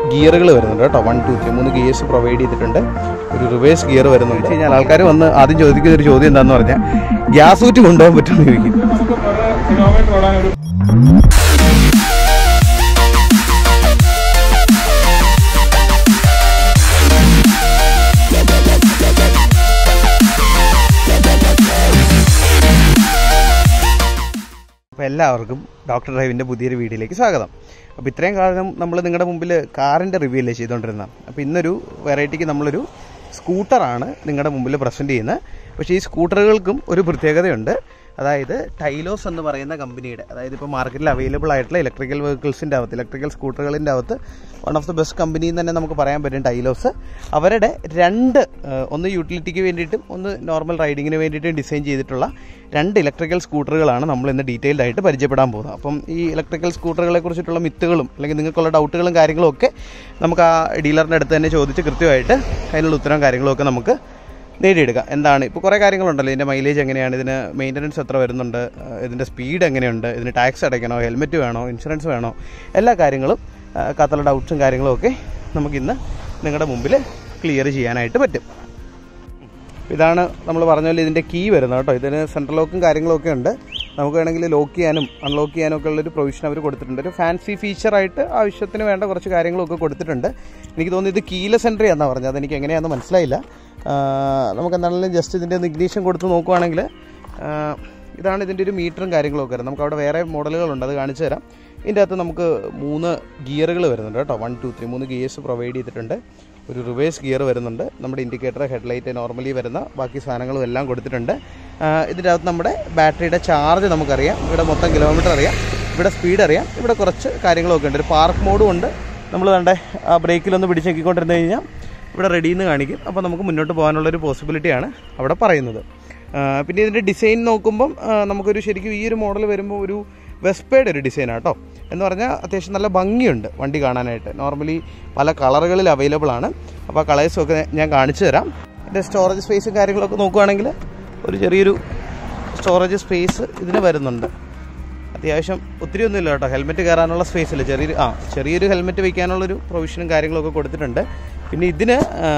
ഗിയറുകൾ വരുന്നുണ്ട് കേട്ടോ one two three മൂന്ന് ഗിയേഴ്സ് പ്രൊവൈഡ് ചെയ്തിട്ടുണ്ട് ഒരു റിവേഴ്സ് ഗിയർ വരുന്നുണ്ട് വെച്ച് കഴിഞ്ഞാൽ ആൾക്കാർ വന്ന് ആദ്യം ചോദിക്കുന്ന ഒരു ചോദ്യം എന്താണെന്ന് പറഞ്ഞാൽ ഗ്യാസ് ഊറ്റി കൊണ്ടുപോകാൻ പറ്റുമെന്ന് ചോദിക്കും നമുക്ക് പല കിലോമീറ്റർ ഓടാൻ ഒരു അപ്പോൾ എല്ലാവർക്കും ഡോക്ടർ ഡ്രൈവിൻ്റെ പുതിയൊരു വീഡിയോയിലേക്ക് സ്വാഗതം അപ്പോൾ ഇത്രയും കാലം നമ്മൾ നിങ്ങളുടെ മുമ്പിൽ കാറിൻ്റെ റിവ്യൂ അല്ലേ ചെയ്തുകൊണ്ടിരുന്നത് അപ്പോൾ ഇന്നൊരു വെറൈറ്റിക്ക് നമ്മളൊരു സ്കൂട്ടറാണ് നിങ്ങളുടെ മുമ്പിൽ പ്രസൻറ്റ് ചെയ്യുന്നത് പക്ഷേ ഈ സ്കൂട്ടറുകൾക്കും ഒരു പ്രത്യേകതയുണ്ട് അതായത് ടൈലോസ് എന്ന് പറയുന്ന കമ്പനിയുടെ അതായത് ഇപ്പോൾ മാർക്കറ്റിൽ അവൈലബിൾ ആയിട്ടുള്ള ഇലക്ട്രിക്കൽ വെഹിക്കിൾസിൻ്റെ അകത്ത് ഇലക്ട്രിക്കൽ സ്കൂട്ടറുകളിൻ്റെ അകത്ത് one of the best company എന്ന് തന്നെ നമുക്ക് പറയാൻ പറ്റും ടൈലോസ് അവരുടെ രണ്ട് ഏഹ്, ഒന്ന് യൂട്ടിലിറ്റിക്ക് വേണ്ടിയിട്ടും ഒന്ന് നോർമൽ റൈഡിങ്ങിന് വേണ്ടിയിട്ടും ഡിസൈൻ ചെയ്തിട്ടുള്ള രണ്ട് ഇലക്ട്രിക്കൽ സ്കൂട്ടറുകളാണ് നമ്മൾ ഇന്ന് ഡീറ്റെയിൽഡ് ആയിട്ട് പരിചയപ്പെടാൻ പോകുന്നത് അപ്പം ഈ ഇലക്ട്രിക്കൽ സ്കൂട്ടറുകളെ കുറിച്ചിട്ടുള്ള മിത്തുകളും അല്ലെങ്കിൽ നിങ്ങൾക്കുള്ള ഡൗട്ടുകളും കാര്യങ്ങളും ഒക്കെ നമുക്ക് ആ ഡീലറിൻ്റെ അടുത്ത് തന്നെ ചോദിച്ച് കൃത്യമായിട്ട് അതിനുള്ള ഉത്തരവും കാര്യങ്ങളും ഒക്കെ നമുക്ക് നേടിയെടുക്കാം എന്താണ് ഇപ്പോൾ കുറേ കാര്യങ്ങളുണ്ടല്ലോ ഇതിൻ്റെ മൈലേജ് എങ്ങനെയാണ് ഇതിന് മെയിൻ്റനൻസ് എത്ര വരുന്നുണ്ട് ഏഹ് ഇതിൻ്റെ സ്പീഡ് എങ്ങനെയുണ്ട് ഇതിന് ടാക്സ് അടയ്ക്കണോ ഹെൽമെറ്റ് വേണോ ഇൻഷുറൻസ് വേണോ എല്ലാ കാര്യങ്ങളും ഏഹ് കത്തുള്ള ഡൗട്ട്സും കാര്യങ്ങളും ഒക്കെ നമുക്കിന്ന് നിങ്ങളുടെ മുമ്പിൽ ക്ലിയർ ചെയ്യാനായിട്ട് പറ്റും ഇതാണ് നമ്മൾ പറഞ്ഞ പോലെ ഇതിൻ്റെ കീ വരുന്നത് കേട്ടോ ഇതിന് സെൻട്രൽ ലോക്കും കാര്യങ്ങളും ഒക്കെ ഉണ്ട് നമുക്ക് വേണമെങ്കിൽ ലോക്ക് ചെയ്യാനും അൺലോക്ക് ചെയ്യാനും ഒക്കെ ഉള്ളൊരു പ്രൊവിഷൻ അവർ കൊടുത്തിട്ടുണ്ട് ഒരു ഫാൻസി ഫീച്ചറായിട്ട് ആവശ്യത്തിന് വേണ്ട കുറച്ച് കാര്യങ്ങളൊക്കെ കൊടുത്തിട്ടുണ്ട് എനിക്ക് തോന്നുന്നു ഇത് കീലെസ് എൻട്രി എന്നാണ് പറഞ്ഞത് അതെനിക്ക് എങ്ങനെയാണെന്ന് മനസ്സിലായില്ല ആ, നമുക്ക് എന്താണെങ്കിലും ജസ്റ്റ് ഇതിൻ്റെ ഒന്ന് ഇഗ്നീഷൻ കൊടുത്ത് നോക്കുവാണെങ്കിൽ ആ, ഇതാണ് ഇതിൻ്റെ ഒരു മീറ്ററും കാര്യങ്ങളൊക്കെ വരുന്നത് നമുക്ക് അവിടെ വേറെ മോഡലുകളുണ്ട് അത് കാണിച്ചു തരാം ഇതിൻ്റെ അകത്ത് നമുക്ക് മൂന്ന് ഗിയറുകൾ വരുന്നുണ്ട് കേട്ടോ വൺ ടു ത്രീ മൂന്ന് ഗിയേഴ്സ് പ്രൊവൈഡ് ചെയ്തിട്ടുണ്ട് ഒരു റിവേഴ്സ് ഗിയർ വരുന്നുണ്ട് നമ്മുടെ ഇൻഡിക്കേറ്റർ ഹെഡ്ലൈറ്റ് നോർമലി വരുന്ന ബാക്കി സാധനങ്ങളും എല്ലാം കൊടുത്തിട്ടുണ്ട് ആ, ഇതിൻ്റെ അകത്ത് നമ്മുടെ ബാറ്ററിയുടെ ചാർജ് നമുക്കറിയാം ഇവിടെ മൊത്തം കിലോമീറ്റർ അറിയാം ഇവിടെ സ്പീഡ് അറിയാം ഇവിടെ കുറച്ച് കാര്യങ്ങളൊക്കെ ഉണ്ട് ഒരു പാർക്ക് മോഡും ഉണ്ട് നമ്മൾ വേണ്ട ആ ബ്രേക്കിലൊന്ന് പിടിച്ച് നോക്കിക്കൊണ്ടിരുന്ന് കഴിഞ്ഞാൽ ഇവിടെ റെഡി എന്ന് കാണിക്കും അപ്പോൾ നമുക്ക് മുന്നോട്ട് പോകാനുള്ളൊരു പോസിബിലിറ്റിയാണ് അവിടെ പറയുന്നത് ആ, പിന്നെ ഇതിൻ്റെ ഡിസൈൻ നോക്കുമ്പം ആ, നമുക്കൊരു ശരിക്കും ഈ ഒരു മോഡൽ വരുമ്പോൾ ഒരു വെസ്പയുടെ ഒരു ഡിസൈനാണ് കേട്ടോ എന്ന് പറഞ്ഞാൽ അത്യാവശ്യം നല്ല ഭംഗിയുണ്ട് വണ്ടി കാണാനായിട്ട് നോർമലി പല കളറുകളിൽ അവൈലബിൾ ആണ് അപ്പോൾ ആ കളേഴ്സും ഒക്കെ ഞാൻ കാണിച്ചു തരാം ഇതിൻ്റെ സ്റ്റോറേജ് സ്പേസും കാര്യങ്ങളൊക്കെ നോക്കുവാണെങ്കിൽ ഒരു ചെറിയൊരു സ്റ്റോറേജ് സ്പേസ് ഇതിന് വരുന്നുണ്ട് അത്യാവശ്യം ഒത്തിരി ഒന്നുമില്ല കേട്ടോ ഹെൽമെറ്റ് കയറാനുള്ള സ്പേസ് ഇല്ല ചെറിയൊരു ആ ചെറിയൊരു ഹെൽമെറ്റ് വയ്ക്കാനുള്ളൊരു പ്രൊവിഷനും കാര്യങ്ങളൊക്കെ കൊടുത്തിട്ടുണ്ട് പിന്നെ ഇതിന്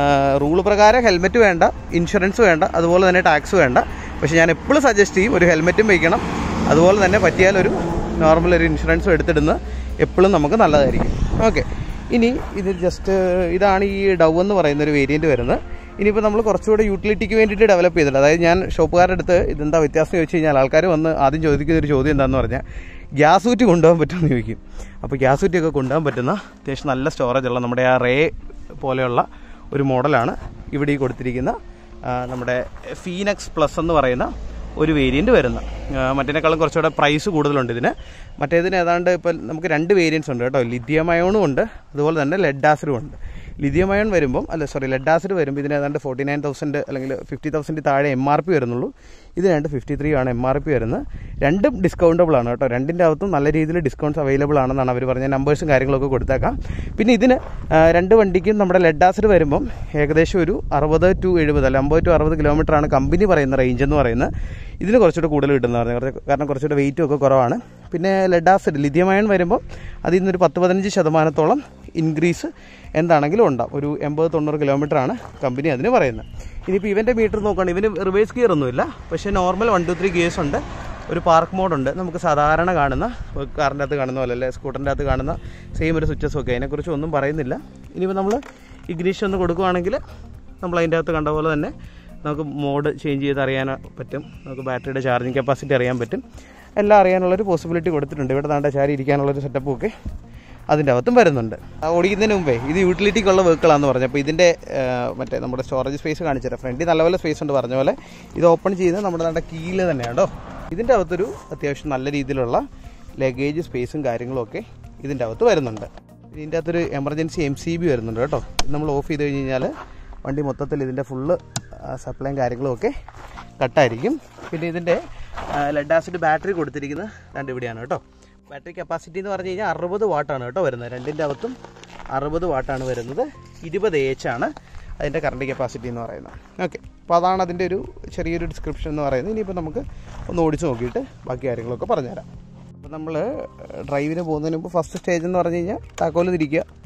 റൂൾ പ്രകാരം ഹെൽമെറ്റ് വേണ്ട ഇൻഷുറൻസ് വേണ്ട അതുപോലെ തന്നെ ടാക്സ് വേണ്ട പക്ഷേ ഞാൻ എപ്പോഴും സജസ്റ്റ് ചെയ്യും ഒരു ഹെൽമെറ്റും വയ്ക്കണം അതുപോലെ തന്നെ പറ്റിയാൽ ഒരു നോർമൽ ഒരു ഇൻഷുറൻസും എടുത്തിടുന്നത് എപ്പോഴും നമുക്ക് നല്ലതായിരിക്കും ഓക്കെ ഇനി ഇത് ജസ്റ്റ് ഇതാണ് ഈ ഡവ് എന്ന് പറയുന്ന ഒരു വേരിയൻറ്റ് വരുന്നത് ഇനിയിപ്പോൾ നമ്മൾ കുറച്ചുകൂടെ യൂട്ടിലിറ്റിക്ക് വേണ്ടിയിട്ട് ഡെവലപ്പ് ചെയ്തിട്ടുണ്ട് അതായത് ഞാൻ ഷോപ്പുകാരുടെ അടുത്ത് ഇതെന്താ വ്യത്യാസം ചോദിച്ചു കഴിഞ്ഞാൽ ആൾക്കാർ വന്ന് ആദ്യം ചോദിക്കുന്ന ഒരു ചോദ്യം എന്താണെന്ന് പറഞ്ഞാൽ ഗ്യാസ് ഊറ്റി കൊണ്ടുപോകാൻ പറ്റുമെന്ന് ചോദിക്കും അപ്പോൾ ഗ്യാസ് ഊറ്റിയൊക്കെ കൊണ്ടുപോകാൻ പറ്റുന്ന അത്യാവശ്യം നല്ല സ്റ്റോറേജ് ഉള്ള നമ്മുടെ ആ റേ പോലെയുള്ള ഒരു മോഡലാണ് ഇവിടെ ഈ കൊടുത്തിരിക്കുന്ന ആ, നമ്മുടെ ഫീനക്സ് പ്ലസ് എന്ന് പറയുന്ന ഒരു വേരിയൻറ്റ് വരുന്ന ആ, മറ്റേനേക്കാളും കുറച്ചുകൂടെ പ്രൈസ് കൂടുതലുണ്ട് ഇതിന് മറ്റേതിന് ഏതാണ്ട് ഇപ്പം നമുക്ക് രണ്ട് വേരിയൻസ് ഉണ്ട് കേട്ടോ ലിഥിയം അയോണും ഉണ്ട് അതുപോലെ തന്നെ ലെഡ് ആസിഡും ഉണ്ട് ലിഥിയം അയോൺ വരുമ്പം അല്ല സോറി ലെഡ് ആസിഡ് വരുമ്പോൾ ഇതിന് ഏതാണ്ട് ഫോർട്ടി നയൻ തൗസൻഡ് അല്ലെങ്കിൽ ഫിഫ്റ്റി തൗസൻഡ് താഴെ എം ആർ പി വരുന്നുള്ളൂ ഇതിനാണ്ട് ഫിഫ്റ്റി ത്രീ ആണ് എം ആർ പി വരുന്നത് രണ്ടും ഡിസ്കൗണ്ടബിൾ ആണ് കേട്ടോ രണ്ടിൻ്റെ അകത്തും നല്ല രീതിയിൽ ഡിസ്കൗണ്ട്സ് അവൈലബിൾ ആണെന്നാണ് അവർ പറഞ്ഞ നമ്പേഴ്സും കാര്യങ്ങളൊക്കെ കൊടുത്തേക്കാം പിന്നെ ഇതിന് ആ, രണ്ട് വണ്ടിക്കും നമ്മുടെ ലെഡ് ആസിഡ് വരുമ്പം ഏകദേശം ഒരു അറുപത് ടു എഴുപത് അല്ല അമ്പത് ടു അറുപത് കിലോമീറ്റർ ആണ് കമ്പനി പറയുന്ന റേഞ്ച് എന്ന് പറയുന്നത് ഇതിന് കുറച്ചുകൂടെ കൂടുതൽ കിട്ടുന്ന പറഞ്ഞു കാരണം കുറച്ചുകൂടെ വെയിറ്റും ഒക്കെ കുറവാണ് പിന്നെ ലെഡ് ആസിഡ് ലിഥിയം അയൺ വരുമ്പോൾ അതിൽ നിന്നൊരു പത്ത് പതിനഞ്ച് ശതമാനത്തോളം ഇൻക്രീസ് എന്താണെങ്കിലും ഉണ്ടാവും ഒരു എൺപത് തൊണ്ണൂറ് കിലോമീറ്റർ ആണ് കമ്പനി അതിന് പറയുന്നത് ഇനിയിപ്പോൾ ഇവൻ്റെ മീറ്റർ നോക്കുകയാണെങ്കിൽ ഇവന് റിവേഴ്സ് ഗിയർ ഒന്നുമില്ല പക്ഷേ normal one two three gears ഉണ്ട് ഒരു പാർക്ക് മോഡുണ്ട് നമുക്ക് സാധാരണ കാണുന്ന കാറിൻ്റെ അകത്ത് കാണുന്ന പോലെ അല്ലേ സ്കൂട്ടറിൻ്റെ അകത്ത് കാണുന്ന സെയിം ഒരു സ്വിച്ചസ് ഒക്കെ അതിനെക്കുറിച്ച് ഒന്നും പറയുന്നില്ല ഇനിയിപ്പോൾ നമ്മൾ ഇഗ്നീഷൻ ഒന്ന് കൊടുക്കുകയാണെങ്കിൽ നമ്മൾ അതിൻ്റെ അകത്ത് കണ്ട പോലെ തന്നെ നമുക്ക് മോഡ് ചേഞ്ച് ചെയ്ത് അറിയാൻ പറ്റും നമുക്ക് ബാറ്ററിയുടെ ചാർജിങ് കപ്പാസിറ്റി അറിയാൻ പറ്റും എല്ലാം അറിയാനുള്ളൊരു പോസിബിലിറ്റി കൊടുത്തിട്ടുണ്ട് ഇവിടെ താണ്ട ചാരി ഇരിക്കാനുള്ളൊരു സെറ്റപ്പും ഒക്കെ അതിൻ്റെ അകത്തും വരുന്നുണ്ട് ആ ഓടിക്കുന്നതിന് മുമ്പേ ഇത് യൂട്ടിലിറ്റിക്കുള്ള വെഹിക്കിളാന്ന് പറഞ്ഞു അപ്പോൾ ഇതിൻ്റെ ആ, മറ്റേ നമ്മുടെ സ്റ്റോറേജ് സ്പേസ് കാണിച്ചുതരാം ഫ്രണ്ടിൽ നല്ലപോലെ സ്പേസ് ഉണ്ട് പറഞ്ഞ പോലെ ഇത് ഓപ്പൺ ചെയ്ത് നമ്മുടെ നമ്മുടെ കീഴിൽ തന്നെയാണ് കേട്ടോ ഇതിൻ്റെ അകത്തൊരു അത്യാവശ്യം നല്ല രീതിയിലുള്ള ലഗേജ് സ്പേസും കാര്യങ്ങളും ഒക്കെ ഇതിൻ്റെ അകത്ത് വരുന്നുണ്ട് ഇതിൻ്റെ അകത്തൊരു എമർജൻസി എം സി ബി വരുന്നുണ്ട് കേട്ടോ ഇത് നമ്മൾ ഓഫ് ചെയ്ത് കഴിഞ്ഞ് കഴിഞ്ഞാൽ വണ്ടി മൊത്തത്തിൽ ഇതിൻ്റെ ഫുള്ള് സപ്ലൈയും കാര്യങ്ങളും ഒക്കെ കട്ടായിരിക്കും പിന്നെ ഇതിൻ്റെ ലെഡ് ആസിഡ് ബാറ്ററി കൊടുത്തിരിക്കുന്നത് രണ്ട് ഇവിടെയാണ് കേട്ടോ ബാറ്ററി കപ്പാസിറ്റി എന്ന് പറഞ്ഞു കഴിഞ്ഞാൽ അറുപത് വാട്ടാണ് കേട്ടോ വരുന്നത് രണ്ടിൻ്റെ അകത്തും അറുപത് വാട്ടാണ് വരുന്നത് ഇരുപത് എച്ച് ആണ് അതിൻ്റെ കറണ്ട് കപ്പാസിറ്റി എന്ന് പറയുന്നത് ഓക്കെ അപ്പോൾ അതാണ് അതിൻ്റെ ഒരു ചെറിയൊരു ഡിസ്ക്രിപ്ഷൻ എന്ന് പറയുന്നത് ഇനിയിപ്പോൾ നമുക്ക് ഒന്ന് ഓടിച്ച് നോക്കിയിട്ട് ബാക്കി കാര്യങ്ങളൊക്കെ പറഞ്ഞുതരാം അപ്പോൾ നമ്മൾ ഡ്രൈവിന് പോകുന്നതിന് മുമ്പ് ഫസ്റ്റ് സ്റ്റേജ് എന്ന് പറഞ്ഞു കഴിഞ്ഞാൽ താക്കോല് തിരിക്കുക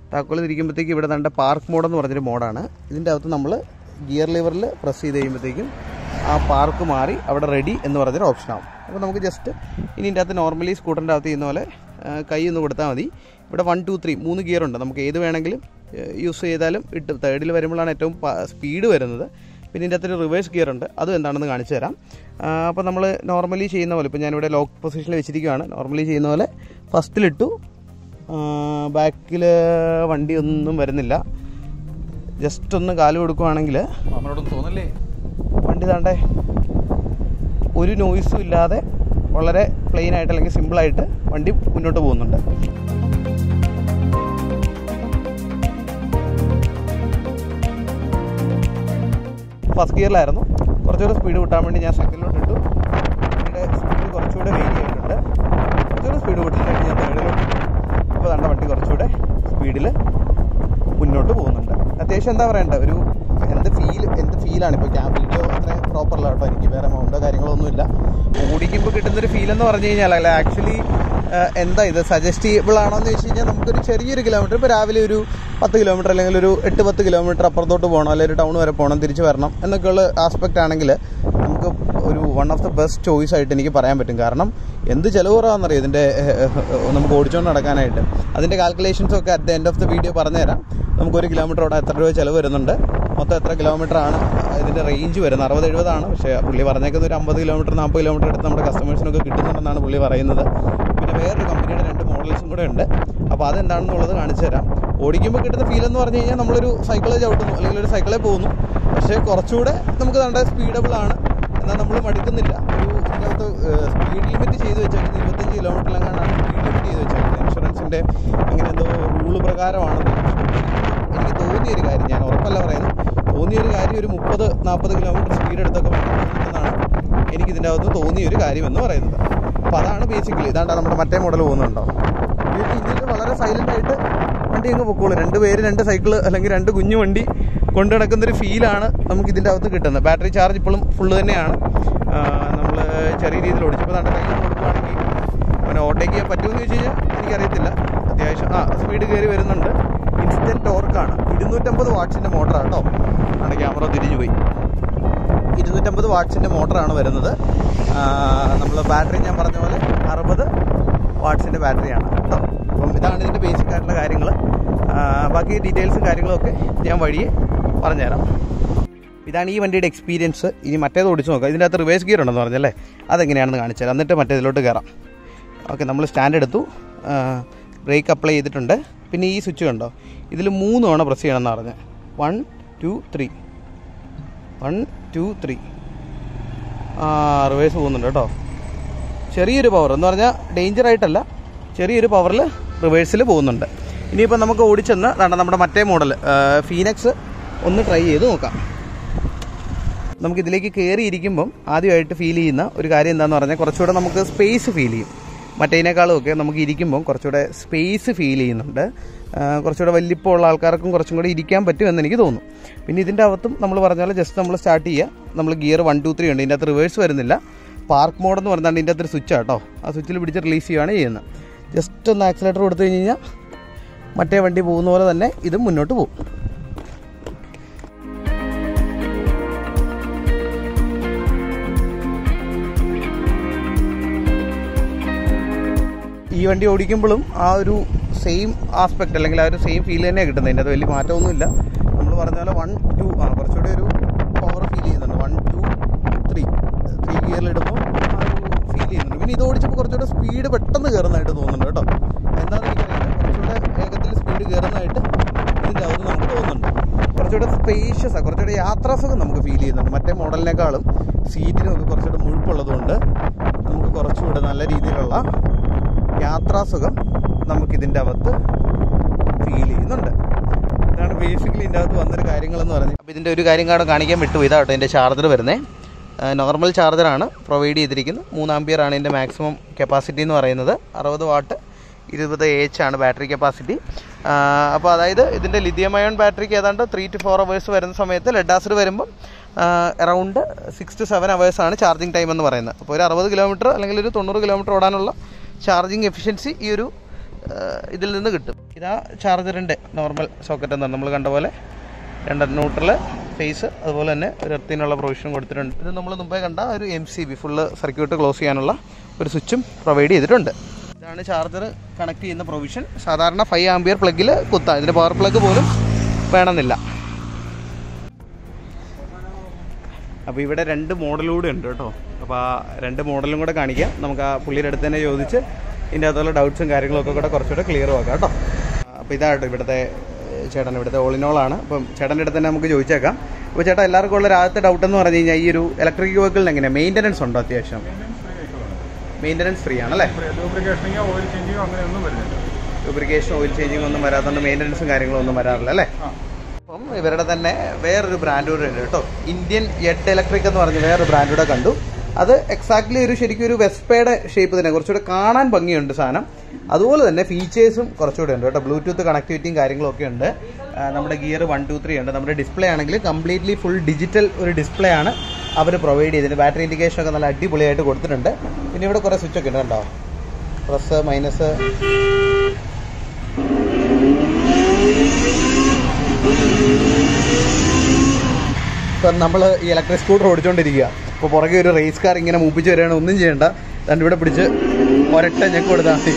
താക്കോൽ തിരിക്കുമ്പോഴത്തേക്ക് ഇവിടെ നല്ല പാർക്ക് മോഡ് എന്ന് പറഞ്ഞൊരു മോഡാണ് ഇതിൻ്റെ അകത്ത് നമ്മൾ ഗിയർ ലിവറിൽ പ്രസ് ചെയ്ത് കഴിയുമ്പോഴത്തേക്കും ആ പാർക്ക് മാറി അവിടെ റെഡി എന്ന് പറഞ്ഞൊരു ഓപ്ഷനാവും അപ്പോൾ നമുക്ക് ജസ്റ്റ് ഇനി ഇതിൻ്റെ അകത്ത് നോർമലി സ്കൂട്ടറിൻ്റെ അകത്ത് ചെയ്യുന്ന പോലെ ആ, കൈ ഒന്ന് കൊടുത്താൽ മതി ഇവിടെ വൺ ടു ത്രീ മൂന്ന് ഗിയർ ഉണ്ട് നമുക്ക് ഏത് വേണമെങ്കിലും യൂസ് ചെയ്താലും ഇട്ട് തേർഡിൽ വരുമ്പോഴാണ് ഏറ്റവും സ്പീഡ് വരുന്നത് പിന്നെ ഇതിൻ്റെ അകത്തൊരു റിവേഴ്സ് ഗിയർ ഉണ്ട് അതും എന്താണെന്ന് കാണിച്ചു തരാം അപ്പോൾ നമ്മൾ നോർമലി ചെയ്യുന്ന പോലെ ഇപ്പോൾ ഞാനിവിടെ ലോക്ക് പൊസിഷനിൽ വെച്ചിരിക്കുകയാണ് നോർമലി ചെയ്യുന്ന പോലെ ഫസ്റ്റിലിട്ടു ബാക്കിൽ വണ്ടി ഒന്നും വരുന്നില്ല ജസ്റ്റ് ഒന്ന് കാല് കൊടുക്കുവാണെങ്കിൽ നമ്മളോടൊന്നും തോന്നല്ലേ വണ്ടി താണ്ടേ ഒരു നോയ്സും ഇല്ലാതെ വളരെ പ്ലെയിൻ ആയിട്ട് അല്ലെങ്കിൽ സിമ്പിളായിട്ട് വണ്ടി മുന്നോട്ട് പോകുന്നുണ്ട് ഫസ്റ്റ് ഗിയറിലായിരുന്നു കുറച്ചുകൂടെ സ്പീഡ് കൂട്ടാൻ വേണ്ടി ഞാൻ സെക്കൻഡിലോട്ട് ഇട്ടു വണ്ടിയുടെ സ്പീഡ് കുറച്ചുകൂടെ വെയിറ്റ് ചെയ്തിട്ടുണ്ട് കുറച്ചുകൂടെ സ്പീഡ് കൂട്ടാൻ വേണ്ടി ഞാൻ തേർഡിലോട്ട് ഇട്ടു ഇപ്പോൾ തണ്ട വണ്ടി കുറച്ചുകൂടെ സ്പീഡിൽ മുന്നോട്ട് പോകുന്നുണ്ട് അത്യാവശ്യം എന്താ പറയണ്ട ഒരു എന്ത് ഫീൽ എന്ത് ഫീലാണ് ഇപ്പോൾ ക്യാമ്പ് വീഡിയോ അത്ര പ്രോപ്പറല്ല കേട്ടോ എനിക്ക് വേറെ മൗണ്ടോ കാര്യങ്ങളോ ഒന്നുമില്ല ഓടിക്കുമ്പോൾ കിട്ടുന്നൊരു ഫീൽ എന്ന് പറഞ്ഞു കഴിഞ്ഞാൽ അല്ല ആക്ച്വലി എന്താ ഇത് സജസ്റ്റബിൾ ആണോ എന്ന് വെച്ച് കഴിഞ്ഞാൽ നമുക്കൊരു ചെറിയൊരു കിലോമീറ്റർ ഇപ്പോൾ രാവിലെ ഒരു പത്ത് കിലോമീറ്റർ അല്ലെങ്കിൽ ഒരു എട്ട് പത്ത് കിലോമീറ്റർ അപ്പുറത്തോട്ട് പോകണം അല്ലെങ്കിൽ ഒരു ടൗൺ വരെ പോകണം തിരിച്ച് വരണം എന്നൊക്കെയുള്ള ആസ്പെക്റ്റ് ആണെങ്കിൽ നമുക്ക് ഒരു one of the best choice ആയിട്ട് എനിക്ക് പറയാൻ പറ്റും കാരണം എന്ത് ചിലവ് കുറവാണെന്നറിയോ ഇതിൻ്റെ ഏഹ്, ഏഹ്, നമുക്ക് ഓടിച്ചുകൊണ്ട് നടക്കാനായിട്ട് അതിൻ്റെ കാൽക്കുലേഷൻസ് ഒക്കെ at the end of the video പറഞ്ഞുതരാം നമുക്ക് ഒരു കിലോമീറ്റർ ഓടാൻ എത്ര രൂപ ചിലവ് വരുന്നുണ്ട് മൊത്തം എത്ര കിലോമീറ്റർ ആണ് ഇതിൻ്റെ റേഞ്ച് വരുന്നത് അറുപത് എഴുപതാണ് പക്ഷേ പുള്ളി പറഞ്ഞേക്കുന്നത് ഒരു അമ്പത് കിലോമീറ്റർ നാൽപ്പത് കിലോമീറ്റർ എടുത്ത് നമ്മുടെ കസ്റ്റമേഴ്സിനൊക്കെ കിട്ടുന്നുണ്ടെന്നാണ് പുള്ളി പറയുന്നത് പിന്നെ വേറൊരു കമ്പനിയുടെ രണ്ട് മോഡൽസും കൂടെ ഉണ്ട് അപ്പോൾ അതെന്താണെന്നുള്ളത് കാണിച്ചു തരാം ഓടിക്കുമ്പോൾ കിട്ടുന്ന ഫീൽ എന്ന് പറഞ്ഞു കഴിഞ്ഞാൽ നമ്മളൊരു സൈക്കിളെ ചവിട്ടുന്നു അല്ലെങ്കിൽ ഒരു സൈക്കിളിൽ പോകുന്നു പക്ഷേ കുറച്ചുകൂടെ നമുക്ക് നല്ല സ്പീഡബിൾ ആണ് എന്നാൽ നമ്മൾ മടുക്കുന്നില്ല ഒരു ഇതിനകത്ത് സ്പീഡ് ലിമിറ്റ് ചെയ്ത് വെച്ചേക്കുന്നത് ഇരുപത്തഞ്ച് കിലോമീറ്ററിലെങ്ങാണ്ടാണ് സ്പീഡ് ലിമിറ്റ് ചെയ്ത് വെച്ചേക്കുന്നത് ഇൻഷുറൻസിൻ്റെ അങ്ങനെ എന്തോ റൂള് പ്രകാരമാണ് എനിക്ക് തോന്നിയൊരു കാര്യം ഞാൻ ഉറപ്പല്ല പറയുന്നത് തോന്നിയൊരു കാര്യം ഒരു മുപ്പത് നാൽപ്പത് കിലോമീറ്റർ സ്പീഡ് എടുത്തൊക്കെ വണ്ടി പോകുന്നുണ്ടെന്നാണ് എനിക്ക് ഇതിൻ്റെ അകത്ത് തോന്നിയൊരു കാര്യം എന്ന് പറയുന്നത് അപ്പോൾ അതാണ് ബേസിക്കലി ഇതാണ്ട് നമ്മുടെ മറ്റേ മോഡൽ പോകുന്നുണ്ടോ ഈ രീതിയിൽ വളരെ സൈലൻ്റ് ആയിട്ട് വണ്ടി അങ്ങ് പൊക്കോളൂ രണ്ട് പേര് രണ്ട് സൈക്കിൾ അല്ലെങ്കിൽ രണ്ട് കുഞ്ഞു വണ്ടി കൊണ്ടു നടക്കുന്നൊരു ഫീലാണ് നമുക്ക് ഇതിൻ്റെ അകത്ത് കിട്ടുന്നത് ബാറ്ററി ചാർജ് ഇപ്പോഴും ഫുള്ള് തന്നെയാണ് നമ്മൾ ചെറിയ രീതിയിൽ ഓടിച്ചപ്പോൾ നമ്മുടെ കയ്യിൽ കൊടുക്കുകയാണെങ്കിൽ അവനെ ഓവർടേക്ക് ചെയ്യാൻ പറ്റുമെന്ന് ചോദിച്ചു കഴിഞ്ഞാൽ എനിക്കറിയത്തില്ല അത്യാവശ്യം ആ സ്പീഡ് കയറി വരുന്നുണ്ട് ഇൻസ്റ്റൻറ്റ് ടോർക്കാണ് ഇരുന്നൂറ്റമ്പത് വാട്ട്സിൻ്റെ മോട്ടറാണ് കേട്ടോ ആണ് ക്യാമറ തിരിഞ്ഞു പോയി ഇരുന്നൂറ്റമ്പത് വാട്ട്സിൻ്റെ മോട്ടറാണ് വരുന്നത് നമ്മൾ ബാറ്ററി ഞാൻ പറഞ്ഞ പോലെ അറുപത് വാട്ട്സിൻ്റെ ബാറ്ററിയാണ് കേട്ടോ അപ്പം ഇതാണ് ഇതിൻ്റെ ബേസിക് ആയിട്ടുള്ള കാര്യങ്ങൾ ബാക്കി ഡീറ്റെയിൽസും കാര്യങ്ങളൊക്കെ ഞാൻ വഴിയെ പറഞ്ഞുതരാം ഇതാണ് ഈ വണ്ടിയുടെ എക്സ്പീരിയൻസ് ഇനി മറ്റേത് ഓടിച്ച് നോക്കാം ഇതിൻ്റെ അകത്ത് റിവേഴ്സ് ഗിയർ ഉണ്ടെന്ന് പറഞ്ഞല്ലേ അതെങ്ങനെയാണെന്ന് കാണിച്ചു തരാം എന്നിട്ട് മറ്റേതിലോട്ട് കയറാം ഓക്കെ നമ്മൾ സ്റ്റാൻഡ് എടുത്തു ബ്രേക്ക് അപ്ലൈ ചെയ്തിട്ടുണ്ട് പിന്നെ ഈ സ്വിച്ച് കണ്ടോ ഇതിൽ മൂന്ന് തവണ പ്രസ് ചെയ്യണമെന്ന് പറഞ്ഞത് one two three one two three ആ റിവേഴ്സ് പോകുന്നുണ്ട് കേട്ടോ ചെറിയൊരു പവർ എന്ന് പറഞ്ഞാൽ ഡേഞ്ചർ ആയിട്ടല്ല ചെറിയൊരു പവറിൽ റിവേഴ്സിൽ പോകുന്നുണ്ട് ഇനിയിപ്പോൾ നമുക്ക് ഓടിച്ചെന്ന് അതാണ് നമ്മുടെ മറ്റേ മോഡൽ ഫീനക്സ് ഒന്ന് ട്രൈ ചെയ്ത് നോക്കാം നമുക്ക് ഇതിലേക്ക് കയറി ഇരിക്കുമ്പം ആദ്യമായിട്ട് ഫീൽ ചെയ്യുന്ന ഒരു കാര്യം എന്താണെന്ന് പറഞ്ഞാൽ കുറച്ചുകൂടെ നമുക്ക് സ്പേസ് ഫീൽ ചെയ്യും മറ്റേതിനേക്കാളും ഒക്കെ നമുക്ക് ഇരിക്കുമ്പം കുറച്ചുകൂടെ സ്പേസ് ഫീൽ ചെയ്യുന്നുണ്ട് ആ, കുറച്ചുകൂടെ വലിപ്പമുള്ള ആൾക്കാർക്കും കുറച്ചും കൂടെ ഇരിക്കാൻ പറ്റുമെന്ന് എനിക്ക് തോന്നുന്നു പിന്നെ ഇതിൻ്റെ അകത്തും നമ്മൾ പറഞ്ഞ പോലെ ജസ്റ്റ് നമ്മൾ സ്റ്റാർട്ട് ചെയ്യുക നമ്മൾ ഗിയർ വൺ ടു ത്രീ ഉണ്ട് ഇതിൻ്റെ അകത്ത് റിവേഴ്സ് വരുന്നില്ല പാർക്ക് മോഡ് എന്ന് പറഞ്ഞാൽ ഇതിൻ്റെ അകത്തൊരു സ്വിച്ച് കേട്ടോ ആ സ്വിച്ചിൽ പിടിച്ച് റിലീസ് ചെയ്യുകയാണ് ചെയ്യുന്നത് ജസ്റ്റ് ഒന്ന് ആക്സിലേറ്റർ കൊടുത്തു കഴിഞ്ഞ് കഴിഞ്ഞാൽ മറ്റേ വണ്ടി പോകുന്ന പോലെ തന്നെ ഇതും മുന്നോട്ട് പോകും ഈ വണ്ടി ഓടിക്കുമ്പോഴും ആ ഒരു സെയിം ആസ്പെക്ട് അല്ലെങ്കിൽ ആ ഒരു സെയിം ഫീൽ തന്നെയാണ് കിട്ടുന്നത് അതിൻ്റെ അത് വലിയ മാറ്റമൊന്നുമില്ല നമ്മൾ പറഞ്ഞ പോലെ വൺ ടു ആ കുറച്ചുകൂടി ഒരു പവർ ഫീൽ ചെയ്യുന്നുണ്ട് വൺ ടു ത്രീ ത്രീ ഗിയറിലിടുമ്പോൾ ആ ഒരു ഫീൽ ചെയ്യുന്നുണ്ട് പിന്നെ ഇത് ഓടിച്ചപ്പോൾ കുറച്ചുകൂടെ സ്പീഡ് പെട്ടെന്ന് കയറുന്നതായിട്ട് തോന്നുന്നുണ്ട് കേട്ടോ എന്താണെന്ന് എനിക്കറിയില്ല കുറച്ചുകൂടെ വേഗത്തിൽ സ്പീഡ് കയറുന്നതായിട്ട് ഇതിൻ്റെ അകത്ത് നമുക്ക് തോന്നുന്നുണ്ട് കുറച്ചുകൂടെ സ്പേഷ്യസ് ആണ് കുറച്ചുകൂടെ യാത്രാസുഖം നമുക്ക് ഫീൽ ചെയ്യുന്നുണ്ട് മറ്റേ മോഡലിനേക്കാളും സീറ്റിനൊക്കെ കുറച്ചുകൂടെ മുഴുപ്പുള്ളതുകൊണ്ട് നമുക്ക് കുറച്ചുകൂടെ നല്ല രീതിയിലുള്ള യാത്രാസുഖം നമുക്കിതിൻ്റെ അകത്ത് ഫീൽ ചെയ്യുന്നുണ്ട് ഇതാണ് ബേസിക്കലി ഇതിൻ്റെ അകത്ത് വന്നൊരു കാര്യങ്ങളെന്ന് പറഞ്ഞത് അപ്പോൾ ഇതിൻ്റെ ഒരു കാര്യം കൂടെ കാണിക്കാൻ വിട്ടു ഇതാട്ടോ ഇതിൻ്റെ ചാർജർ വരുന്നത് നോർമൽ ചാർജറാണ് പ്രൊവൈഡ് ചെയ്തിരിക്കുന്നത് മൂന്നാം ആണ് ഇതിൻ്റെ മാക്സിമം കപ്പാസിറ്റി എന്ന് പറയുന്നത് അറുപത് വാട്ട് ഇരുപത് എച്ച് ആണ് ബാറ്ററി കപ്പാസിറ്റി അപ്പോൾ അതായത് ഇതിൻ്റെ ലിഥിയം അയോൺ ബാറ്ററിക്ക് ഏതാണ്ട് ത്രീ ടു ഫോർ അവേഴ്സ് വരുന്ന സമയത്ത് ലെഡ് ആസിഡ് വരുമ്പം അറൗണ്ട് സിക്സ് ടു സെവൻ അവേഴ്സാണ് ചാർജിങ് ടൈം എന്ന് പറയുന്നത് അപ്പോൾ ഒരു അറുപത് കിലോമീറ്റർ അല്ലെങ്കിൽ ഒരു തൊണ്ണൂറ് കിലോമീറ്റർ ഓടാനുള്ള ചാർജിങ് എഫിഷ്യൻസി ഈ ഒരു ആ, ഇതിൽ നിന്ന് കിട്ടും ഇതാ ചാർജറിൻ്റെ നോർമൽ സോക്കറ്റ് എന്നാണ് നമ്മൾ കണ്ട പോലെ രണ്ട് ന്യൂട്രൽ ഫേസ് അതുപോലെ തന്നെ ഒരു എർത്തിനുള്ള പ്രൊവിഷൻ കൊടുത്തിട്ടുണ്ട് ഇത് നമ്മൾ മുമ്പേ കണ്ട ഒരു M C B full circuit close ചെയ്യാനുള്ള ഒരു സ്വിച്ചും പ്രൊവൈഡ് ചെയ്തിട്ടുണ്ട് ഇതാണ് ചാർജർ കണക്ട് ചെയ്യുന്ന പ്രൊവിഷൻ സാധാരണ ഫൈവ് ആംബിയർ പ്ലഗിൽ കുത്താം ഇതിൻ്റെ പവർ പ്ലഗ് പോലും വേണമെന്നില്ല അപ്പോൾ ഇവിടെ രണ്ട് മോഡലൂടെ ഉണ്ട് കേട്ടോ അപ്പോൾ ആ രണ്ട് മോഡലും കൂടെ കാണിക്കാം നമുക്ക് ആ പുള്ളിയുടെ അടുത്ത് തന്നെ ചോദിച്ച് ഇതിൻ്റെ അകത്തുള്ള ഡൗട്ട്സും കാര്യങ്ങളൊക്കെ കൂടെ കുറച്ചുകൂടെ ക്ലിയർ ആക്കാം കേട്ടോ അപ്പോൾ ഇതാട്ടോ ഇവിടുത്തെ ഏഹ്, ചേട്ടൻ ഇവിടുത്തെ ഓളിനോളാണ് അപ്പം ചേട്ടൻ്റെ അടുത്ത് തന്നെ നമുക്ക് ചോദിച്ചേക്കാം അപ്പോൾ ചേട്ടാ എല്ലാവർക്കും ഉള്ള ഒരു ആദ്യത്തെ ഡൗട്ട് എന്ന് പറഞ്ഞു കഴിഞ്ഞാൽ ഈ ഒരു ഇലക്ട്രിക് വെഹിക്കിളിന് എങ്ങനെയാണ് മെയിൻ്റനൻസ് ഉണ്ടോ അത്യാവശ്യം മെയിൻ്റനൻസ് ഫ്രീ ആണല്ലേ ഡ്യൂപ്ലിക്കേഷനിങ്ങോ ഓയിൽ ചേഞ്ചിങ്ങോ അങ്ങനെയൊന്നും വരുന്നില്ല ലൂബ്രിക്കേഷൻ ഓയിൽ ചേഞ്ചിങ് ഒന്നും വരാത്തതുകൊണ്ട് മെയിൻ്റനൻസും കാര്യങ്ങളും ഒന്നും വരാറില്ല അല്ലേ ആ അപ്പം ഇവരുടെ തന്നെ വേറൊരു ബ്രാൻഡ് കൂടെ ഉണ്ട് കേട്ടോ ഇന്ത്യൻ എഡ് ഇലക്ട്രിക് എന്ന് പറഞ്ഞ് വേറൊരു ബ്രാൻഡ് കൂടെ കണ്ടു അത് എക്സാക്ട്ലി ഒരു ശരിക്കും ഒരു വെസ്പയുടെ ഷേപ്പ് തന്നെ കുറച്ചുകൂടെ കാണാൻ ഭംഗിയുണ്ട് സാധനം അതുപോലെ തന്നെ ഫീച്ചേഴ്സും കുറച്ചുകൂടെ ഉണ്ട് കേട്ടോ ബ്ലൂടൂത്ത് കണക്ടിവിറ്റിയും കാര്യങ്ങളും ഒക്കെ ഉണ്ട് ആ, നമ്മുടെ ഗിയർ വൺ ടു ത്രീ ഉണ്ട് നമ്മുടെ ഡിസ്പ്ലേ ആണെങ്കിൽ കംപ്ലീറ്റ്ലി ഫുൾ ഡിജിറ്റൽ ഒരു ഡിസ്പ്ലേ ആണ് അവർ പ്രൊവൈഡ് ചെയ്തത് ബാറ്ററി ഇൻഡിക്കേഷൻ ഒക്കെ നല്ല അടിപൊളിയായിട്ട് കൊടുത്തിട്ടുണ്ട് പിന്നെ ഇവിടെ കുറേ സ്വിച്ച് ഒക്കെ ഉണ്ട് കേട്ടോ പ്ലസ് മൈനസ് ഇപ്പം നമ്മൾ ഈ ഇലക്ട്രിക് സ്കൂട്ടർ ഓടിച്ചുകൊണ്ടിരിക്കുക അപ്പോൾ പുറകെ ഒരു റേസ് കാർ ഇങ്ങനെ മൂപ്പിച്ച് വരികയാണ് ഒന്നും ചെയ്യണ്ട രണ്ട് ഇവിടെ പിടിച്ച് ഒരട്ട ഞെക്ക് കൊടുത്താൽ മതി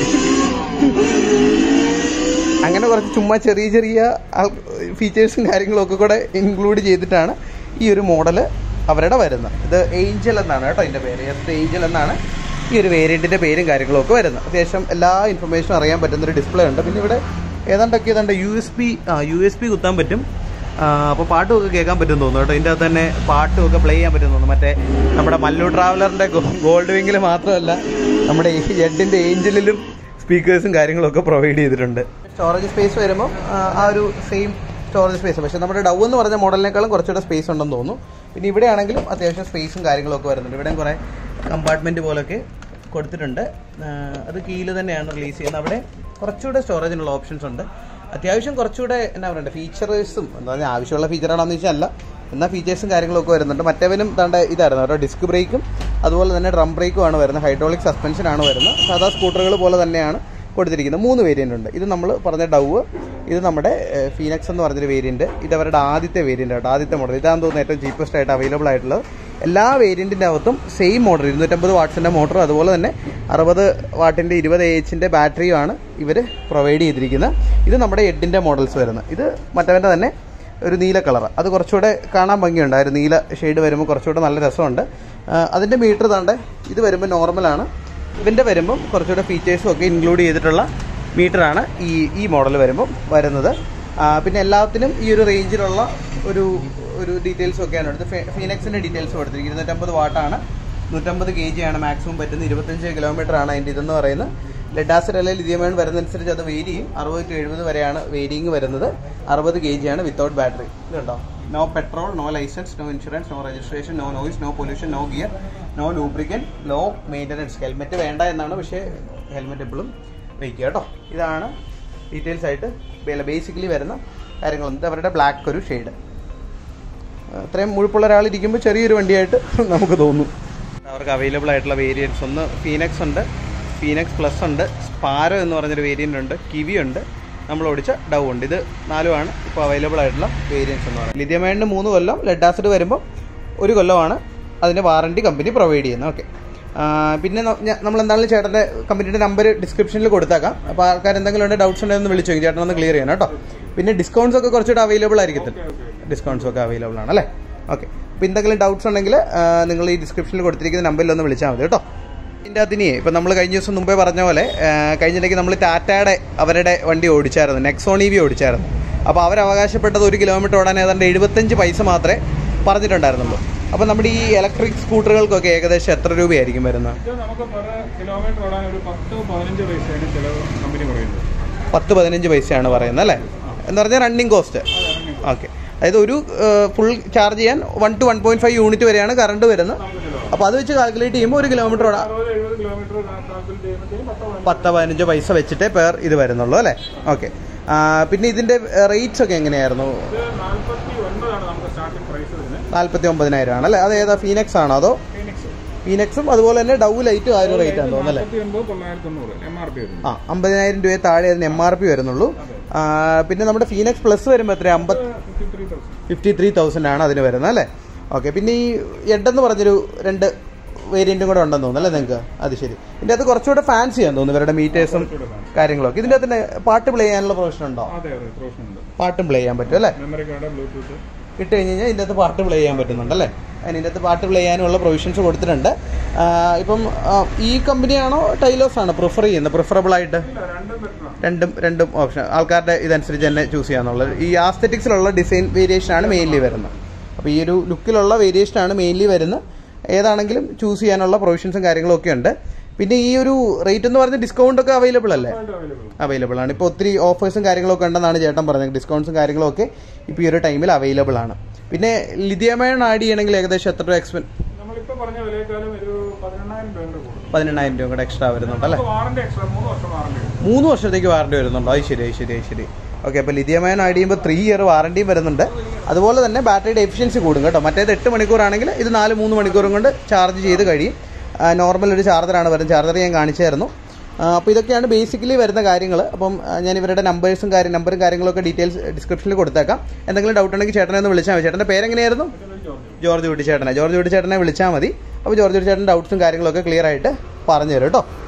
അങ്ങനെ കുറച്ച് ചുമ്മാ ചെറിയ ചെറിയ ഫീച്ചേഴ്സും കാര്യങ്ങളും ഒക്കെ കൂടെ ഇൻക്ലൂഡ് ചെയ്തിട്ടാണ് ഈ ഒരു മോഡൽ അവരുടെ വരുന്നത് ഇത് ഏഞ്ചൽ എന്നാണ് കേട്ടോ ഇതിൻ്റെ പേര് എസ് ഏഞ്ചൽ എന്നാണ് ഈ ഒരു വേരിയൻറ്റിൻ്റെ പേരും കാര്യങ്ങളും ഒക്കെ വരുന്നത് അത്യാവശ്യം എല്ലാ ഇൻഫർമേഷനും അറിയാൻ പറ്റുന്നൊരു ഡിസ്പ്ലേ ഉണ്ട് പിന്നെ ഇവിടെ ഏതാണ്ടൊക്കെ ഏതാണ്ട് യു എസ് പി ആ യു എസ് പി കുത്താൻ പറ്റും അപ്പോൾ പാട്ടുമൊക്കെ കേൾക്കാൻ പറ്റും തോന്നുന്നു കേട്ടോ ഇതിൻ്റെ അകത്ത് തന്നെ പാട്ടുമൊക്കെ പ്ലേ ചെയ്യാൻ പറ്റും തോന്നുന്നു മറ്റേ നമ്മുടെ മല്ലു ട്രാവലറിൻ്റെ ഗോൾഡ് വിങ്ങിൽ മാത്രമല്ല നമ്മുടെ ഈ എഡിൻ്റെ ഏഞ്ചലിലും സ്പീക്കേഴ്സും കാര്യങ്ങളൊക്കെ പ്രൊവൈഡ് ചെയ്തിട്ടുണ്ട് സ്റ്റോറേജ് സ്പേസ് വരുമ്പോൾ ആ ഒരു സെയിം സ്റ്റോറേജ് സ്പേസ് പക്ഷേ നമ്മുടെ ഡൗ എന്ന് പറഞ്ഞ മോഡലിനേക്കാളും കുറച്ചുകൂടെ സ്പേസ് ഉണ്ടെന്ന് തോന്നുന്നു പിന്നെ ഇവിടെ ആണെങ്കിലും അത്യാവശ്യം സ്പേസും കാര്യങ്ങളൊക്കെ വരുന്നുണ്ട് ഇവിടെയും കുറേ കമ്പാർട്ട്മെൻറ്റ് പോലൊക്കെ കൊടുത്തിട്ടുണ്ട് ആ, അത് കീയിൽ തന്നെയാണ് റിലീസ് ചെയ്യുന്നത് അവിടെ കുറച്ചുകൂടെ സ്റ്റോറേജിനുള്ള ഓപ്ഷൻസ് ഉണ്ട് അത്യാവശ്യം കുറച്ചുകൂടെ എന്നാ പറയണ്ടേ ഫീച്ചേഴ്സും എന്താ പറഞ്ഞാൽ ആവശ്യമുള്ള ഫീച്ചറാണെന്ന് വെച്ചാൽ അല്ല എന്നാൽ ഫീച്ചേഴ്സും കാര്യങ്ങളൊക്കെ വരുന്നുണ്ട് മറ്റവനും തണ്ട ഇതായിരുന്നു കേട്ടോ ഡിസ്ക് ബ്രേക്കും അതുപോലെ തന്നെ ഡ്രം ബ്രേക്കും ആണ് വരുന്നത് ഹൈഡ്രോളിക് സസ്പെൻഷൻ ആണ് വരുന്നത് സാധാ സ്കൂട്ടറുകൾ പോലെ തന്നെയാണ് കൊടുത്തിരിക്കുന്നത് മൂന്ന് വേരിയൻ്റ് ഉണ്ട് ഇത് നമ്മൾ പറഞ്ഞ ഡവ് ഇത് നമ്മുടെ ഫീനക്സ് എന്ന് പറഞ്ഞൊരു വേരിയൻറ്റ് ഇത് അവരുടെ ആദ്യത്തെ വേരിയൻ്റ് കേട്ടോ ആദ്യത്തെ മോഡൽ ഇതാണെന്ന് തോന്നുന്നു ഏറ്റവും ചീപ്പസ്റ്റ് ആയിട്ട് അവൈലബിൾ ആയിട്ടുള്ളത് എല്ലാ വേരിയൻറ്റിൻ്റെ അകത്തും സെയിം മോഡൽ ഇരുന്നൂറ്റമ്പത് വാട്ട്സിൻ്റെ മോട്ടർ അതുപോലെ തന്നെ അറുപത് വാട്ടിൻ്റെ ഇരുപത് എച്ചിൻ്റെ ബാറ്ററിയുമാണ് ഇവർ പ്രൊവൈഡ് ചെയ്തിരിക്കുന്നത് ഇത് നമ്മുടെ എഡിൻ്റെ മോഡൽസ് വരുന്നത് ഇത് മറ്റവൻ്റെ തന്നെ ഒരു നീല കളർ അത് കുറച്ചുകൂടെ കാണാൻ ഭംഗിയുണ്ട് ആ ഒരു നീല ഷെയ്ഡ് വരുമ്പോൾ കുറച്ചുകൂടെ നല്ല രസമുണ്ട് ആ, അതിൻ്റെ മീറ്റർ താണ്ട് ഇത് വരുമ്പോൾ നോർമലാണ് ഇതിൻ്റെ വരുമ്പം കുറച്ചുകൂടെ ഫീച്ചേഴ്സും ഒക്കെ ഇൻക്ലൂഡ് ചെയ്തിട്ടുള്ള മീറ്ററാണ് ഈ ഈ മോഡൽ വരുമ്പം വരുന്നത് ആ, പിന്നെ എല്ലാത്തിനും ഈ ഒരു റേഞ്ചിലുള്ള ഒരു ഒരു ഡീറ്റെയിൽസ് ഒക്കെയാണ് എടുത്ത് ഫീനക്സിൻ്റെ ഡീറ്റെയിൽസ് കൊടുത്തിരിക്കുന്നത് ഇരുന്നൂറ്റമ്പത് വാട്ടാണ് നൂറ്റമ്പത് കെ ജി ആണ് മാക്സിമം പറ്റുന്നത് ഇരുപത്തഞ്ച് കിലോമീറ്റർ ആണ് അതിൻ്റെ ഇതെന്ന് പറയുന്നത് ലെഡാസിൽ അല്ലെങ്കിൽ ലിഥിയമേൺ വരുന്നതനുസരിച്ച് അത് വേരി ചെയ്യും അറുപത് ടു എഴുപത് വരെയാണ് വേരിയിങ് വരുന്നത് അറുപത് കെ ജി ആണ് വിത്തൗട്ട് ബാറ്ററി ഇതുണ്ടോ no petrol no licence no insurance no registration no noise no pollution no gear no lubricant low maintenance helmet വേണ്ട എന്നാണ് പക്ഷേ ഹെൽമെറ്റ് എപ്പോഴും വയ്ക്കുക കേട്ടോ ഇതാണ് ഡീറ്റെയിൽസ് ആയിട്ട് ബേസിക്കലി വരുന്ന കാര്യങ്ങൾ ഇത് അവരുടെ ബ്ലാക്ക് ഒരു ഷെയ്ഡ് അത്രയും മുഴുപ്പുള്ള ഒരാളിരിക്കുമ്പോൾ ചെറിയൊരു വണ്ടിയായിട്ട് നമുക്ക് തോന്നും അവർക്ക് അവൈലബിൾ ആയിട്ടുള്ള വേരിയൻസ് ഒന്ന് ഫീനക്സ് ഉണ്ട് ഫീനക്സ് പ്ലസ് ഉണ്ട് സ്പാരോ എന്ന് പറഞ്ഞൊരു വേരിയൻ്റ് ഉണ്ട് കിവി ഉണ്ട് നമ്മൾ ഓടിച്ച ഡൗ ഉണ്ട് ഇത് നാലുമാണ് ഇപ്പോൾ അവൈലബിൾ ആയിട്ടുള്ള വേരിയൻസ് എന്ന് പറയുന്നത് ലിഥിയമൈഡിന് മൂന്ന് കൊല്ലം ലെഡ് ആസിഡ് വരുമ്പോൾ ഒരു കൊല്ലമാണ് അതിൻ്റെ വാറണ്ടി കമ്പനി പ്രൊവൈഡ് ചെയ്യുന്നത് ഓക്കെ പിന്നെ നമ്മൾ എന്താണെങ്കിലും ചേട്ടൻ്റെ കമ്പനിയുടെ നമ്പർ ഡിസ്ക്രിപ്ഷനിൽ കൊടുത്തേക്കാം അപ്പോൾ ആൾക്കാർ എന്തെങ്കിലും ഉണ്ട് ഡൗട്ട്സ് ഉണ്ടെന്ന് വിളിച്ചു നോക്കി ചേട്ടൻ ഒന്ന് ക്ലിയർ ചെയ്യണം കേട്ടോ പിന്നെ ഡിസ്കൗണ്ട്സ് ഒക്കെ കുറച്ചുകൂടെ അവൈലബിൾ ആയിരിക്കും ഡിസ്കൗണ്ട്സ് ഒക്കെ അവൈലബിൾ ആണ് അല്ലേ ഓക്കെ അപ്പോൾ എന്തെങ്കിലും ഡൗട്ട്സ് ഉണ്ടെങ്കിൽ നിങ്ങൾ ഈ ഡിസ്ക്രിപ്ഷനിൽ കൊടുത്തിരിക്കുന്ന നമ്പറിൽ ഒന്ന് വിളിച്ചാൽ മതി കേട്ടോ ഇതിൻ്റെ അതിനെ ഇപ്പം നമ്മൾ കഴിഞ്ഞ ദിവസം മുമ്പേ പറഞ്ഞ പോലെ ആ, കഴിഞ്ഞിടയ്ക്ക് നമ്മൾ ടാറ്റയുടെ അവരുടെ വണ്ടി ഓടിച്ചായിരുന്നു നെക്സോൺ ഇ വി ഓടിച്ചായിരുന്നു അപ്പോൾ അവർ അവകാശപ്പെട്ടത് ഒരു കിലോമീറ്റർ ഓടാൻ ഏതാണ്ട് എഴുപത്തഞ്ച് പൈസ മാത്രമേ പറഞ്ഞിട്ടുണ്ടായിരുന്നുള്ളൂ അപ്പോൾ നമ്മുടെ ഈ ഇലക്ട്രിക് സ്കൂട്ടറുകൾക്കൊക്കെ ഏകദേശം എത്ര രൂപയായിരിക്കും വരുന്നത് ഇത് നമുക്ക് പെർ കിലോമീറ്റർ ഓടാൻ ഒരു പത്ത് പതിനഞ്ച് പൈസയാണ് ചില കമ്പനി പറയുന്നത് പത്ത് പതിനഞ്ച് പൈസയാണ് പറയുന്നത് അല്ലേ എന്ന് പറഞ്ഞാൽ റണ്ണിങ് കോസ്റ്റ് ഓക്കെ അതായത് ഒരു ഫുൾ ചാർജ് ചെയ്യാൻ one to one point five unit വരെയാണ് കറണ്ട് വരുന്നത് അപ്പോൾ അത് വെച്ച് കാൽക്കുലേറ്റ് ചെയ്യുമ്പോൾ ഒരു കിലോമീറ്റർ ഓടാം അറുപത് എഴുപത് കിലോമീറ്റർ കാൽക്കുലേറ്റ് ചെയ്യുമ്പോഴത്തേക്കും പത്ത് പതിനഞ്ച് പത്ത് പതിനഞ്ച് പൈസ വെച്ചിട്ടേ പേർ ഇത് വരുന്നുള്ളൂ അല്ലേ ഓക്കെ പിന്നെ ഇതിൻ്റെ റേറ്റ്സ് ഒക്കെ എങ്ങനെയായിരുന്നു ഇത് നാൽപ്പത്തി ഒൻപതാണ് നമുക്ക് സ്റ്റാർട്ടിംഗ് പ്രൈസ് വരുന്നത് നാൽപ്പത്തി ഒമ്പതിനായിരം ആണ് അല്ലേ അത് ഏതാ ഫീനക്സ് ആണോ അതോ ഫീനിക്സ് ഫീനക്സും അതുപോലെ തന്നെ ഡൗ ലൈറ്റും ആ ഒരു റേറ്റ് ആണ് തോന്നുന്നു അല്ലേ നാൽപ്പത്തി ഒൻപത് തൊള്ളായിരത്തി തൊണ്ണൂറ് എം ആർ പി വരുന്നു ആ അമ്പതിനായിരം രൂപയെ താഴെ അതിന് എം ആർ പി വരുന്നുള്ളൂ ആ, പിന്നെ നമ്മുടെ ഫീനക്സ് പ്ലസ് വരുമ്പോൾ എത്രയാണ് അമ്പത് fifty three thousand fifty three thousand ആണ് അതിന് വരുന്നത് അല്ലേ ഓക്കെ പിന്നെ ഈ എഡെന്ന് പറഞ്ഞൊരു രണ്ട് വേരിയന്റും കൂടെ ഉണ്ടെന്ന് തോന്നുന്നു അല്ലേ നിങ്ങൾക്ക് അത് ശരി ഇതിൻ്റെ അകത്ത് കുറച്ചുകൂടെ ഫാൻസി ആണെന്ന് തോന്നുന്നു ഇവരുടെ മീറ്റേഴ്സും കാര്യങ്ങളൊക്കെ ഇതിൻ്റെ അകത്ത് തന്നെ പാട്ട് പ്ലേ ചെയ്യാനുള്ള പ്രൊവിഷൻ ഉണ്ടോ അതെ അതെ പ്രൊഫഷൻ ഉണ്ട് പാട്ടും പ്ലേ ചെയ്യാൻ പറ്റും അല്ലേ മെമ്മറി കാർഡ് ബ്ലൂടൂത്ത് ഇട്ട് കഴിഞ്ഞ് കഴിഞ്ഞാൽ ഇതിൻ്റെ അകത്ത് പാട്ട് പ്ലേ ചെയ്യാൻ പറ്റുന്നുണ്ട് അല്ലേ അതിന് ഇതിൻ്റെ അകത്ത് പാട്ട് പ്ലേ ചെയ്യാനുള്ള പ്രൊവിഷൻസ് കൊടുത്തിട്ടുണ്ട് ആ, ഇപ്പം ആ, ഈ കമ്പനിയാണോ ടൈലോസ് ആണോ പ്രിഫർ ചെയ്യുന്നത് പ്രിഫറബിൾ ആയിട്ട് ഇല്ല രണ്ടും ബെറ്ററാണ് രണ്ടും രണ്ടും ഓപ്ഷൻ ആൾക്കാരുടെ ഇതനുസരിച്ച് തന്നെ ചൂസ് ചെയ്യാന്നുള്ളത് ഈ ആസ്തെറ്റിക്സിലുള്ള ഡിസൈൻ വേരിയേഷൻ ആണ് മെയിൻലി വരുന്നത് അപ്പോൾ ഈ ഒരു ലുക്കിലുള്ള വേരിയേഷൻ ആണ് മെയിൻലി വരുന്നത് ഏതാണെങ്കിലും ചൂസ് ചെയ്യാനുള്ള പ്രൊവിഷൻസും കാര്യങ്ങളും ഒക്കെ ഉണ്ട് പിന്നെ ഈ ഒരു റേറ്റ് എന്ന് പറഞ്ഞ ഡിസ്കൗണ്ട് ഒക്കെ അവൈലബിൾ അല്ലേ അവൈലബിൾ അവൈലബിൾ ആണ് ഇപ്പോൾ ഒത്തിരി ഓഫേഴ്സും കാര്യങ്ങളൊക്കെ ഉണ്ടെന്നാണ് ചേട്ടൻ പറഞ്ഞത് ഡിസ്കൗണ്ട്സും കാര്യങ്ങളൊക്കെ ഇപ്പോൾ ഈ ഒരു ടൈമിൽ അവൈലബിൾ ആണ് പിന്നെ ലിഥിയമയൺ ആഡ് ചെയ്യണമെങ്കിൽ ഏകദേശം എത്ര രൂപ എക്സ്പെൻ നമ്മളിപ്പോ പറഞ്ഞ വിലയേക്കാളും ഒരു പതിനെണ്ണായിരം രൂപ കൂടും പതിനെണ്ണായിരം രൂപ കൂടെ എക്സ്ട്രാ വരുന്നുണ്ട് അല്ലേ വാറണ്ടി എക്സ്ട്രാ മൂന്ന് വർഷം വാറണ്ടി മൂന്ന് വർഷത്തേക്ക് വാറണ്ടി വരുന്നുണ്ടോ അത് ശരി അത് ശരി അത് ശരി ഓക്കെ അപ്പോൾ ലിഥിയമയൺ ആഡ് ചെയ്യുമ്പോൾ ത്രീ ഇയർ വാറണ്ടിയും വരുന്നുണ്ട് അതുപോലെ തന്നെ ബാറ്ററിയുടെ എഫിഷ്യൻസി കൂടും കേട്ടോ മറ്റേത് എട്ട് മണിക്കൂറാണെങ്കിൽ ഇത് നാല് മൂന്ന് മണിക്കൂറും കൊണ്ട് ചാർജ് ചെയ്ത് കഴിയും നോർമൽ ഒരു ചാർജറാണ് വരുന്നത് ചാർജർ ഞാൻ കാണിച്ചായിരുന്നു അപ്പോൾ ഇതൊക്കെയാണ് ബേസിക്കലി വരുന്ന കാര്യങ്ങൾ അപ്പം ആ, ഞാൻ ഇവരുടെ നമ്പേഴ്സും കാര്യം നമ്പറും കാര്യങ്ങളൊക്കെ ഡീറ്റെയിൽസ് ഡിസ്ക്രിപ്ഷനിൽ കൊടുത്തേക്കാം എന്തെങ്കിലും ഡൗട്ട് ഉണ്ടെങ്കിൽ ചേട്ടനെ ഒന്ന് വിളിച്ചാൽ മതി ചേട്ടൻ്റെ പേരെങ്ങനെയായിരുന്നു ജോർജ് കുട്ടി ചേട്ടനെ ജോർജ് കുട്ടി ചേട്ടനെ വിളിച്ചാൽ മതി അപ്പോൾ ജോർജ് കുട്ടി ചേട്ടൻ ഡൗട്ട്സും കാര്യങ്ങളൊക്കെ ക്ലിയർ ആയിട്ട് പറഞ്ഞു തരും കേട്ടോ